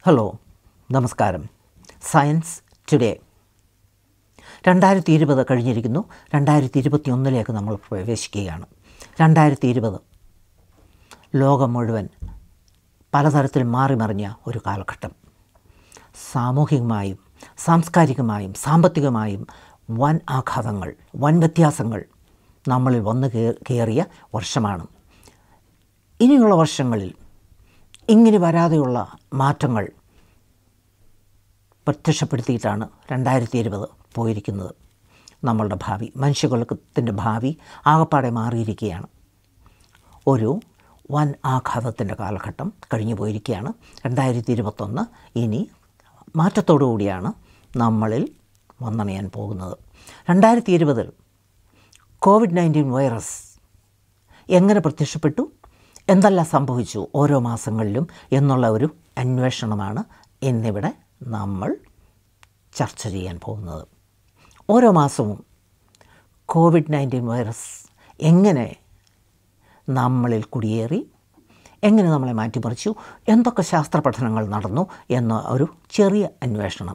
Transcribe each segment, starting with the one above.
hello നമസ്കാരം science today രണ്ടായിരത്തി ഇരുപത് കഴിഞ്ഞിരിക്കുന്നു രണ്ടായിരത്തി ഇരുപത്തി ഒന്നിലേക്ക് നമ്മൾ പ്രവേശിക്കുകയാണ് രണ്ടായിരത്തി ഇരുപത് ലോകം മുഴുവൻ പലതരത്തിൽ മാറിമറിഞ്ഞ ഒരു കാലഘട്ടം സാമൂഹികമായും സാംസ്കാരികമായും സാമ്പത്തികമായും വൻ ആഘാതങ്ങൾ വൻ വ്യത്യാസങ്ങൾ നമ്മളിൽ വന്നു കയറിയ വർഷമാണ് ഇനിയുള്ള വർഷങ്ങളിൽ ഇങ്ങനെ വരാതെയുള്ള മാറ്റങ്ങൾ പ്രത്യക്ഷപ്പെടുത്തിയിട്ടാണ് രണ്ടായിരത്തി ഇരുപത് പോയിരിക്കുന്നത് നമ്മളുടെ ഭാവി മനുഷ്യകുലത്തിൻ്റെ ഭാവി ആകപ്പാടെ മാറിയിരിക്കുകയാണ് ഒരു വൻ ആഘാതത്തിൻ്റെ കാലഘട്ടം കഴിഞ്ഞു പോയിരിക്കുകയാണ് രണ്ടായിരത്തി ഇരുപത്തൊന്ന് ഇനി മാറ്റത്തോടു കൂടിയാണ് നമ്മളിൽ വന്നണയാൻ പോകുന്നത് രണ്ടായിരത്തി ഇരുപതിൽ കോവിഡ് നയൻറ്റീൻ വൈറസ് എങ്ങനെ പ്രത്യക്ഷപ്പെട്ടു എന്തെല്ലാം സംഭവിച്ചു ഓരോ മാസങ്ങളിലും എന്നുള്ള ഒരു അന്വേഷണമാണ് ഇന്നിവിടെ നമ്മൾ ചർച്ച ചെയ്യാൻ പോകുന്നത് ഓരോ മാസവും കോവിഡ് നയൻറ്റീൻ വൈറസ് എങ്ങനെ നമ്മളിൽ കുടിയേറി എങ്ങനെ നമ്മളെ മാറ്റിമറിച്ചു എന്തൊക്കെ ശാസ്ത്ര പഠനങ്ങൾ നടന്നു എന്ന ഒരു ചെറിയ അന്വേഷണം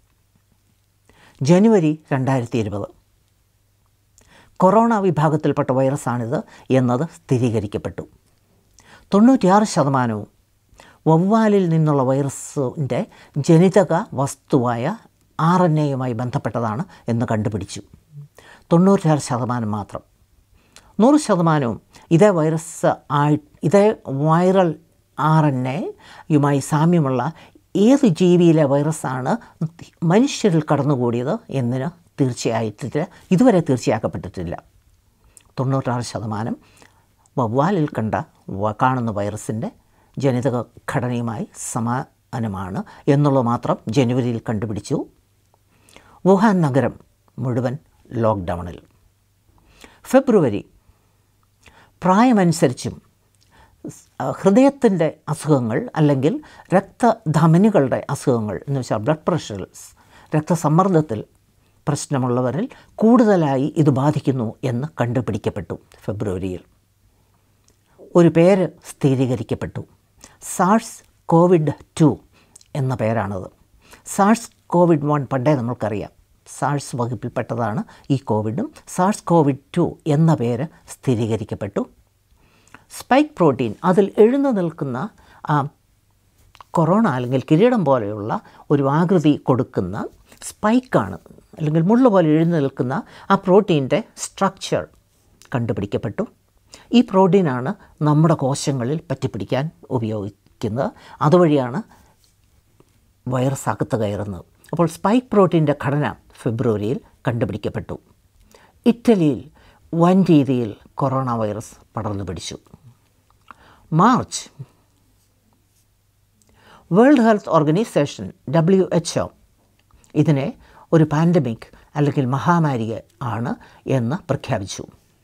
ജനുവരി രണ്ടായിരത്തി ഇരുപത് കൊറോണ വിഭാഗത്തിൽപ്പെട്ട വൈറസാണിത് എന്നത് സ്ഥിരീകരിക്കപ്പെട്ടു തൊണ്ണൂറ്റിയാറ് ശതമാനവും വവ്വാലിൽ നിന്നുള്ള വൈറസിൻ്റെ ജനിതക വസ്തുവായ ആർ എൻ എയുമായി ബന്ധപ്പെട്ടതാണ് എന്ന് കണ്ടുപിടിച്ചു തൊണ്ണൂറ്റിയാറ് ശതമാനം മാത്രം നൂറ് ശതമാനവും ഇതേ വൈറസ് ആയി ഇതേ വൈറൽ ആർ എൻ എയുമായി സാമ്യമുള്ള ഏത് ജീവിയിലെ വൈറസാണ് മനുഷ്യരിൽ കടന്നുകൂടിയത് എന്നതിന് തീർച്ചയായിട്ടില്ല ഇതുവരെ തീർച്ചയാക്കപ്പെട്ടിട്ടില്ല തൊണ്ണൂറ്റാറ് ശതമാനം വവ്വാലിൽ കണ്ട കാണുന്ന വൈറസിൻ്റെ ജനിതക ഘടനയുമായി സമാനമാണ് എന്നുള്ളത് മാത്രം ജനുവരിയിൽ കണ്ടുപിടിച്ചു വുഹാൻ നഗരം മുഴുവൻ ലോക്ക്ഡൗണിൽ ഫെബ്രുവരി പ്രായമനുസരിച്ചും ഹൃദയത്തിൻ്റെ അസുഖങ്ങൾ അല്ലെങ്കിൽ രക്തധമനികളുടെ അസുഖങ്ങൾ എന്ന് വെച്ചാൽ ബ്ലഡ് പ്രഷർ രക്തസമ്മർദ്ദത്തിൽ പ്രശ്നമുള്ളവരിൽ കൂടുതലായി ഇത് ബാധിക്കുന്നു എന്ന് കണ്ടുപിടിക്കപ്പെട്ടു ഫെബ്രുവരിയിൽ ഒരു പേര് സ്ഥിരീകരിക്കപ്പെട്ടു സാഴ്സ് കോവിഡ് ടു എന്ന പേരാണത് സാഴ്സ് കോവിഡ് വൺ പണ്ടേ നമ്മൾക്കറിയാം സാഴ്സ് വകുപ്പിൽപ്പെട്ടതാണ് ഈ കോവിഡും സാഴ്സ് കോവിഡ് ടു എന്ന പേര് സ്ഥിരീകരിക്കപ്പെട്ടു സ്പൈക്ക് പ്രോട്ടീൻ അതിൽ എഴുന്നു നിൽക്കുന്ന ആ കൊറോണ അല്ലെങ്കിൽ കിരീടം പോലെയുള്ള ഒരു ആകൃതി കൊടുക്കുന്ന സ്പൈക്കാണ് അല്ലെങ്കിൽ മുള്ള പോലെ എഴുന്നു നിൽക്കുന്ന ആ പ്രോട്ടീൻ്റെ സ്ട്രക്ചർ കണ്ടുപിടിക്കപ്പെട്ടു ഈ പ്രോട്ടീനാണ് നമ്മുടെ കോശങ്ങളിൽ പറ്റിപ്പിടിക്കാൻ ഉപയോഗിക്കുന്നത് അതുവഴിയാണ് വൈറസ് അകത്ത് കയറുന്നത് അപ്പോൾ സ്പൈക്ക് പ്രോട്ടീൻ്റെ ഘടന ഫെബ്രുവരിയിൽ കണ്ടുപിടിക്കപ്പെട്ടു ഇറ്റലിയിൽ വൻ രീതിയിൽ കൊറോണ വൈറസ് പടർന്നു പിടിച്ചു March world health organization W H O ഇതിനെ ഒരു പാൻഡമിക് അല്ലെങ്കിൽ മഹാമാരി ആണ് എന്ന് പ്രഖ്യാപിച്ചു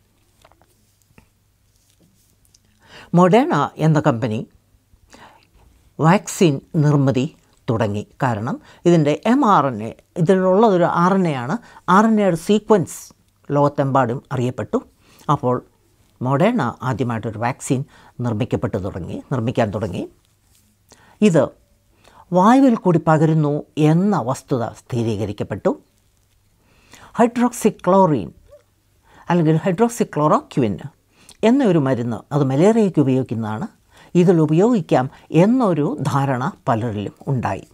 മൊഡേണ എന്ന കമ്പനി വാക്സിൻ നിർമ്മിതി തുടങ്ങി കാരണം ഇതിൻ്റെ എം ആർ എൻ എ ഇതിലുള്ളതൊരു ആർ എൻ എ ആണ് ആർ എൻ എയുടെ സീക്വൻസ് ലോകത്തെമ്പാടും അറിയപ്പെട്ടു അപ്പോൾ മൊഡേണ ആദ്യമായിട്ടൊരു വാക്സിൻ നിർമ്മിക്കപ്പെട്ടു തുടങ്ങി നിർമ്മിക്കാൻ തുടങ്ങി ഇത് വായുവിൽ കൂടി പകരുന്നു എന്ന വസ്തുത സ്ഥിരീകരിക്കപ്പെട്ടു ഹൈഡ്രോക്സിക്ലോറിൻ അല്ലെങ്കിൽ ഹൈഡ്രോക്സിക്ലോറോക്യുവിൻ എന്നൊരു മരുന്ന് അത് മലേറിയയ്ക്ക് ഉപയോഗിക്കുന്നതാണ് ഇതിൽ ഉപയോഗിക്കാം എന്നൊരു ധാരണ പലരിലും ഉണ്ടായി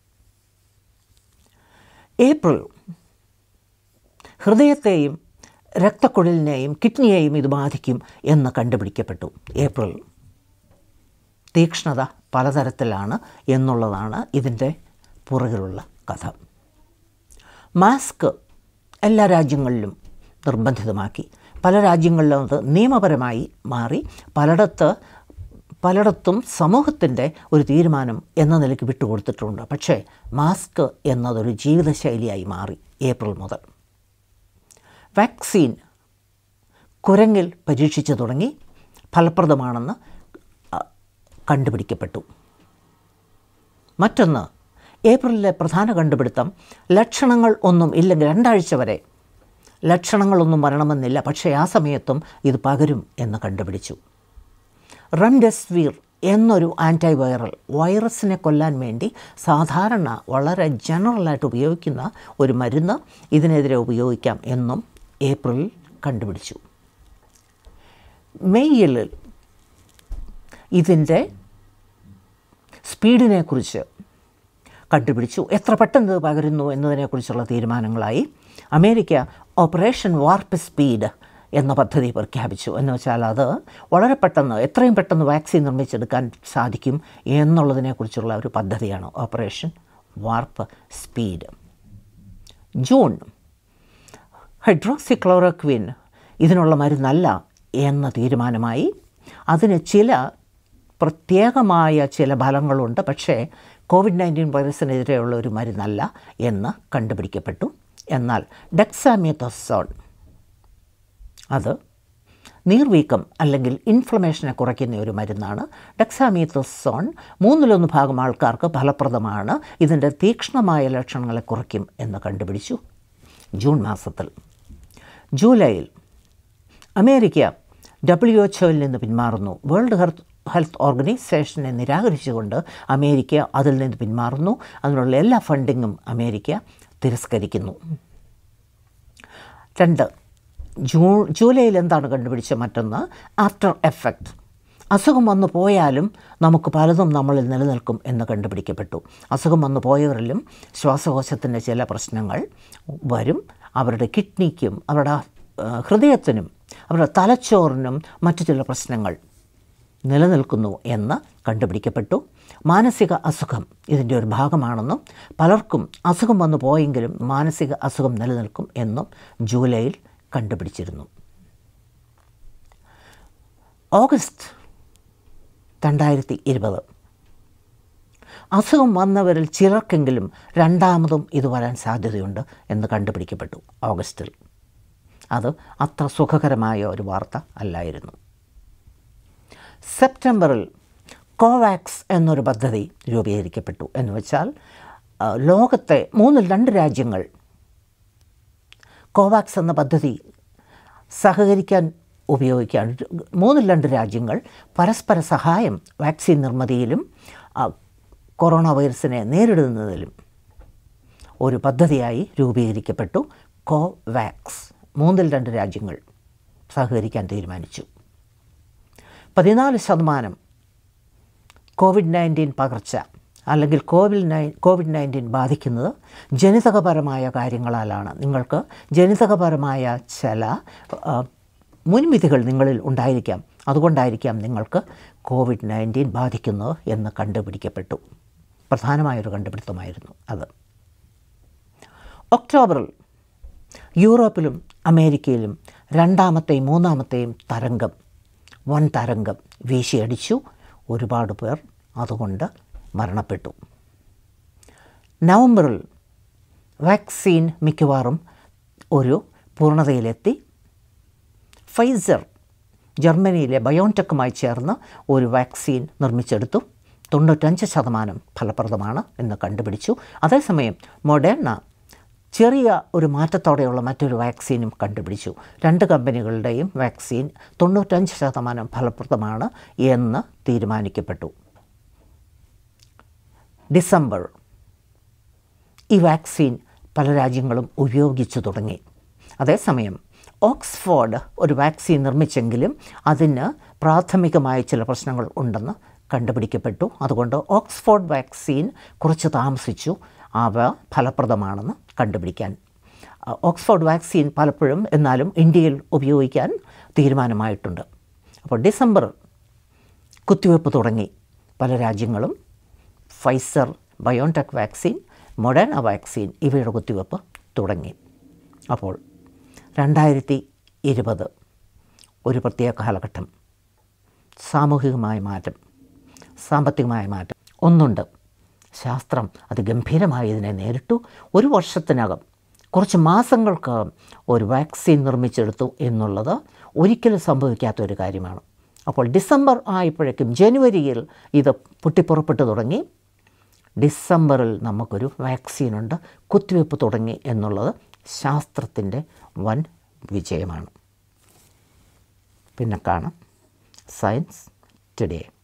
ഏപ്രിൽ ഹൃദയത്തെയും രക്തക്കുഴലിനെയും കിഡ്നിയെയും ഇത് ബാധിക്കും എന്ന് കണ്ടുപിടിക്കപ്പെട്ടു ഏപ്രിൽ തീക്ഷ്ണത പലതരത്തിലാണ് എന്നുള്ളതാണ് ഇതിൻ്റെ പുറകിലുള്ള കഥ മാസ്ക് എല്ലാ രാജ്യങ്ങളിലും നിർബന്ധിതമാക്കി പല രാജ്യങ്ങളിലും അത് നിയമപരമായി മാറി പലയിടത്ത് പലയിടത്തും സമൂഹത്തിൻ്റെ ഒരു തീരുമാനം എന്ന നിലയ്ക്ക് വിട്ടുകൊടുത്തിട്ടുണ്ട് പക്ഷേ മാസ്ക് എന്നതൊരു ജീവിതശൈലിയായി മാറി ഏപ്രിൽ മുതൽ വാക്സിൻ കുരങ്ങിൽ പരീക്ഷിച്ചു തുടങ്ങി ഫലപ്രദമാണെന്ന് കണ്ടുപിടിക്കപ്പെട്ടു മറ്റൊന്ന് ഏപ്രിലിലെ പ്രധാന കണ്ടുപിടുത്തം ലക്ഷണങ്ങൾ ഒന്നും ഇല്ലെങ്കിൽ രണ്ടാഴ്ച വരെ ലക്ഷണങ്ങളൊന്നും വരണമെന്നില്ല പക്ഷേ ആ സമയത്തും ഇത് പകരും എന്ന് കണ്ടുപിടിച്ചു റംഡെസ്വീർ എന്നൊരു ആൻറ്റൈവൈറൽ വൈറസിനെ കൊല്ലാൻ വേണ്ടി സാധാരണ വളരെ ജനറലായിട്ട് ഉപയോഗിക്കുന്ന ഒരു മരുന്ന് ഇതിനെതിരെ ഉപയോഗിക്കാം എന്നും ഏപ്രിലിൽ കണ്ടുപിടിച്ചു മെയ്യിൽ ഇതിൻ്റെ സ്പീഡിനെക്കുറിച്ച് കണ്ടുപിടിച്ചു എത്ര പെട്ടെന്ന് ഇത് പകരുന്നു എന്നതിനെക്കുറിച്ചുള്ള തീരുമാനങ്ങളായി അമേരിക്ക ഓപ്പറേഷൻ വാർപ്പ് സ്പീഡ് എന്ന പദ്ധതി പ്രഖ്യാപിച്ചു എന്ന് വെച്ചാൽ അത് വളരെ പെട്ടെന്ന് എത്രയും പെട്ടെന്ന് വാക്സിൻ നിർമ്മിച്ചെടുക്കാൻ സാധിക്കും എന്നുള്ളതിനെക്കുറിച്ചുള്ള ഒരു പദ്ധതിയാണ് operation warp speed June hydroxychloroquine ഇതിനുള്ള മരുന്നല്ല എന്ന തീരുമാനമായി അതിന് ചില പ്രത്യേകമായ ചില ഫലങ്ങളുണ്ട് പക്ഷേ കോവിഡ് നയൻറ്റീൻ വൈറസിനെതിരെയുള്ള ഒരു മരുന്നല്ല എന്ന് കണ്ടുപിടിക്കപ്പെട്ടു എന്നാൽ ഡെക്സാമിയത്തോസോൺ അത് നീർവീക്കം അല്ലെങ്കിൽ ഇൻഫ്ലമേഷനെ കുറയ്ക്കുന്ന ഒരു മരുന്നാണ് ഡെക്സാമിയത്തോസോൺ മൂന്നിലൊന്ന് ഭാഗം ആൾക്കാർക്ക് ഫലപ്രദമാണ് ഇതിൻ്റെ തീക്ഷ്ണമായ ലക്ഷണങ്ങളെ കുറയ്ക്കും എന്ന് കണ്ടുപിടിച്ചു ജൂൺ മാസത്തിൽ ജൂലൈയിൽ അമേരിക്ക ഡബ്ല്യു എച്ച് ഒയിൽ നിന്ന് പിന്മാറുന്നു വേൾഡ് ഹെൽത്ത് ഹെൽത്ത് ഓർഗനൈസേഷനെ നിരാകരിച്ചുകൊണ്ട് അമേരിക്ക അതിൽ നിന്ന് പിന്മാറുന്നു അതിനുള്ള എല്ലാ ഫണ്ടിങ്ങും അമേരിക്ക തിരസ്കരിക്കുന്നു രണ്ട് ജൂ ജൂലൈയിൽ എന്താണ് കണ്ടുപിടിച്ച മറ്റൊന്ന് ആഫ്റ്റർ എഫക്റ്റ് അസുഖം വന്നു പോയാലും നമുക്ക് പലതും നമ്മളിൽ നിലനിൽക്കും എന്ന് കണ്ടുപിടിക്കപ്പെട്ടു അസുഖം വന്നു പോയവരിലും ശ്വാസകോശത്തിൻ്റെ ചില പ്രശ്നങ്ങൾ വരും അവരുടെ കിഡ്നിക്കും അവരുടെ ആ, ഹൃദയത്തിനും അവരുടെ തലച്ചോറിനും മറ്റു ചില പ്രശ്നങ്ങൾ നിലനിൽക്കുന്നു എന്ന് കണ്ടുപിടിക്കപ്പെട്ടു മാനസിക അസുഖം ഇതിൻ്റെ ഒരു ഭാഗമാണെന്നും പലർക്കും അസുഖം വന്നു പോയെങ്കിലും മാനസിക അസുഖം നിലനിൽക്കും എന്നും ജൂലൈയിൽ കണ്ടുപിടിച്ചിരുന്നു ഓഗസ്റ്റ് രണ്ടായിരത്തി ഇരുപത് അസുഖം വന്നവരിൽ ചിലർക്കെങ്കിലും രണ്ടാമതും ഇത് വരാൻ സാധ്യതയുണ്ട് എന്ന് കണ്ടുപിടിക്കപ്പെട്ടു ഓഗസ്റ്റിൽ അത് അത്ര സുഖകരമായ ഒരു വാർത്ത അല്ലായിരുന്നു സെപ്റ്റംബറിൽ കോവാക്സ് എന്നൊരു പദ്ധതി രൂപീകരിക്കപ്പെട്ടു എന്ന് വെച്ചാൽ ആ, ലോകത്തെ മൂന്നിൽ രണ്ട് രാജ്യങ്ങൾ കോവാക്സ് എന്ന പദ്ധതി സഹകരിക്കാൻ ഉപയോഗിക്കാൻ മൂന്നിൽ രണ്ട് രാജ്യങ്ങൾ പരസ്പര സഹായം വാക്സിൻ നിർമ്മിതിയിലും ആ, കൊറോണ വൈറസിനെ നേരിടുന്നതിലും ഒരു പദ്ധതിയായി രൂപീകരിക്കപ്പെട്ടു കോവാക്സ് മൂന്നിൽ രണ്ട് രാജ്യങ്ങൾ സഹകരിക്കാൻ തീരുമാനിച്ചു പതിനാല് ശതമാനം കോവിഡ് നയൻറ്റീൻ പകർച്ച അല്ലെങ്കിൽ കോവിഡ് നയൻ കോവിഡ് നയൻറ്റീൻ ബാധിക്കുന്നത് ജനിതകപരമായ കാര്യങ്ങളാലാണ് നിങ്ങൾക്ക് ജനിതകപരമായ ചില ആ, മുൻവിധികൾ നിങ്ങളിൽ ഉണ്ടായിരിക്കാം അതുകൊണ്ടായിരിക്കാം നിങ്ങൾക്ക് കോവിഡ് നയൻറ്റീൻ ബാധിക്കുന്നത് എന്ന് കണ്ടുപിടിക്കപ്പെട്ടു പ്രധാനമായൊരു കണ്ടുപിടുത്തമായിരുന്നു അത് ഒക്ടോബറിൽ യൂറോപ്പിലും അമേരിക്കയിലും രണ്ടാമത്തെയും മൂന്നാമത്തെയും തരംഗം വൻ തരംഗം വീശിയടിച്ചു ഒരുപാട് പേർ അതുകൊണ്ട് മരണപ്പെട്ടു നവംബറിൽ വാക്സിൻ മിക്കവാറും ഒരു പൂർണ്ണതയിലെത്തി ഫൈസർ ജർമ്മനിയിലെ ബയോൺടെക്കുമായി ചേർന്ന് ഒരു വാക്സിൻ നിർമ്മിച്ചെടുത്തു തൊണ്ണൂറ്റഞ്ച് ശതമാനം ഫലപ്രദമാണ് എന്ന് കണ്ടുപിടിച്ചു അതേസമയം മൊഡേണ ചെറിയ ഒരു മാറ്റത്തോടെയുള്ള മറ്റൊരു വാക്സിനും കണ്ടുപിടിച്ചു രണ്ട് കമ്പനികളുടെയും വാക്സിൻ തൊണ്ണൂറ്റഞ്ച് ശതമാനം ഫലപ്രദമാണ് എന്ന് തീരുമാനിക്കപ്പെട്ടു ഡിസംബർ ഈ വാക്സിൻ പല രാജ്യങ്ങളും ഉപയോഗിച്ചു തുടങ്ങി അതേസമയം ഓക്സ്ഫോർഡ് ഒരു വാക്സിൻ നിർമ്മിച്ചെങ്കിലും അതിന് പ്രാഥമികമായ ചില പ്രശ്നങ്ങൾ ഉണ്ടെന്ന് കണ്ടുപിടിക്കപ്പെട്ടു അതുകൊണ്ട് ഓക്സ്ഫോർഡ് വാക്സിൻ കുറച്ച് താമസിച്ചു അവ ഫലപ്രദമാണെന്ന് കണ്ടുപിടിക്കാൻ ആ, ഓക്സ്ഫോർഡ് വാക്സിൻ പലപ്പോഴും എന്നാലും ഇന്ത്യയിൽ ഉപയോഗിക്കാൻ തീരുമാനമായിട്ടുണ്ട് അപ്പോൾ ഡിസംബർ കുത്തിവയ്പ്പ് തുടങ്ങി പല രാജ്യങ്ങളും Pfizer BioNTech vaccine Moderna vaccine ഇവയുടെ കുത്തിവയ്പ്പ് തുടങ്ങി അപ്പോൾ രണ്ടായിരത്തി ഇരുപത് ഒരു പ്രത്യേക കാലഘട്ടം സാമൂഹികമായ മാറ്റം സാമ്പത്തികമായ മാറ്റം ഒന്നുണ്ട് ശാസ്ത്രം അതിഗംഭീരമായി ഇതിനെ നേരിട്ടു ഒരു വർഷത്തിനകം കുറച്ച് മാസങ്ങൾക്കകം ഒരു വാക്സിൻ നിർമ്മിച്ചെടുത്തു എന്നുള്ളത് ഒരിക്കലും സംഭവിക്കാത്ത ഒരു കാര്യമാണ് അപ്പോൾ ഡിസംബർ ആയപ്പോഴേക്കും ജനുവരിയിൽ ഇത് പൊട്ടിപ്പുറപ്പെട്ടു തുടങ്ങി ഡിസംബറിൽ നമുക്കൊരു വാക്സിനുണ്ട് കുത്തിവയ്പ്പ് തുടങ്ങി എന്നുള്ളത് ശാസ്ത്രത്തിൻ്റെ വൻ വിജയമാണ് പിന്നെ കാണാം സയൻസ് ടുഡേ